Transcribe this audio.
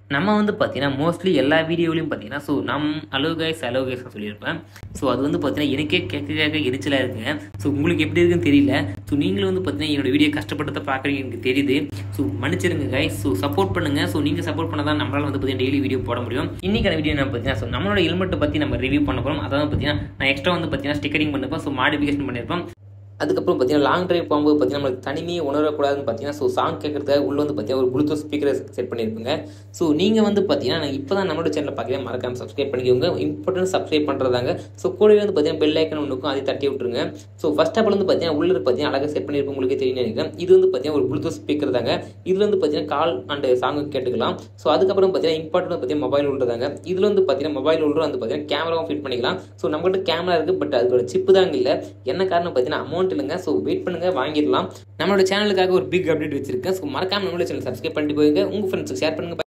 நம்ம வந்து பார்த்தீங்கன்னா மோஸ்ட்லி எல்லா வீடியோலையும் பார்த்தீங்கன்னா ஸோ நம் அலோ கைஸ் அலோ கைஸ் சொல்லியிருப்பேன் ஸோ அது வந்து பார்த்தீங்கன்னா எனக்கே கேட்க கேட்க எரிச்சலாக இருக்குங்க ஸோ உங்களுக்கு எப்படி இருக்குன்னு தெரியல ஸோ நீங்களும் வந்து பார்த்தீங்கன்னா என்னோட வீடியோ கஷ்டப்பட்டு பார்க்குறீங்க எனக்கு தெரியுது ஸோ மன்னிச்சிருங்க கைஸ் ஸோ சப்போர்ட் பண்ணுங்க ஸோ நீங்கள் சப்போர்ட் பண்ணால் தான் நம்மளால் வந்து பார்த்தீங்கன்னா டெய்லி வீடியோ போட முடியும் இன்னைக்கான வீடியோ என்ன பார்த்தீங்கன்னா ஸோ நம்மளோட ஹெல்மெட்டை பற்றி நம்ம ரிவ்யூ பண்ண போகிறோம் அதாவது பார்த்தீங்கன்னா நான் எக்ஸ்ட்ரா வந்து பார்த்தீங்கன்னா ஸ்டிக்கரிங் பண்ணிருப்பேன் ஸோ மாடிஃபிகேஷன் பண்ணியிருப்பேன் அதுக்கப்புறம் பார்த்தீங்கன்னா லாங் டிரைவ் போகும்போது பார்த்தீங்கன்னா நம்மளுக்கு தனிமையை உணரக்கூடாதுன்னு பார்த்தீங்கன்னா ஸோ சாங் கேட்கறதுக்காக உள்ள வந்து பார்த்தீங்கன்னா ஒரு ப்ளூடூத் ஸ்பீக்கரை செட் பண்ணியிருப்பேங்க ஸோ நீங்கள் வந்து பார்த்தீங்கன்னா நான் இப்போ தான் நம்மளோட சேனல் பார்க்கலாம் மறக்காம சப்ஸ்கிரைப் பண்ணிக்கோங்க இம்பார்ட்டன்ட் சப்ஸ்கிரைப் பண்ணுறதாங்க ஸோ கூடவே வந்து பார்த்தீங்கன்னா பெல் ஐக்கன் ஒன்றுக்கும் அதை தட்டி விட்டுருங்க ஸோ ஃபர்ஸ்ட் ஆஃப் ஆல் வந்து பார்த்தீங்கன்னா உள்ள பார்த்தீங்கன்னா அழகாக செட் பண்ணியிருப்போம் உங்களுக்கு தெரியும் நினைக்கிறேன் இது வந்து பார்த்தீங்கன்னா ஒரு ப்ளூடூத் ஸ்பீக்கர் தாங்க இதில் வந்து பார்த்தீங்கன்னா கால் அண்ட் சாங் கேட்டுக்கலாம் ஸோ அதுக்கப்புறம் பார்த்தீங்கன்னா இம்பார்ட்டன்ட் பார்த்தீங்கன்னா மொபைல் உள்ளதாங்க இதில் வந்து பார்த்தீங்கன்னா மொபைல் உள்ள வந்து பார்த்தீங்கன்னா கேமராவும் ஃபிட் பண்ணிக்கலாம் ஸோ நம்மகிட்ட கேமரா இருக்குது பட் அதோட சிப்பு தாங்க இல்லை என்ன காரணம் பார்த்தீங்கன்னா அமௌண்ட் இல்லைங்க ஸோ வெயிட் பண்ணுங்க வாங்கிடலாம் நம்மளோட சேனலுக்காக ஒரு பிக் அப்டேட் வச்சிருக்கேன் ஸோ மறக்காம நம்மளோட சேனல் சப்ஸ்கிரைப் பண்ணிட்டு போயிருங்க உங்கள் ஃப்ரெண்ட்ஸுக்கு ஷேர் பண்ணுங்க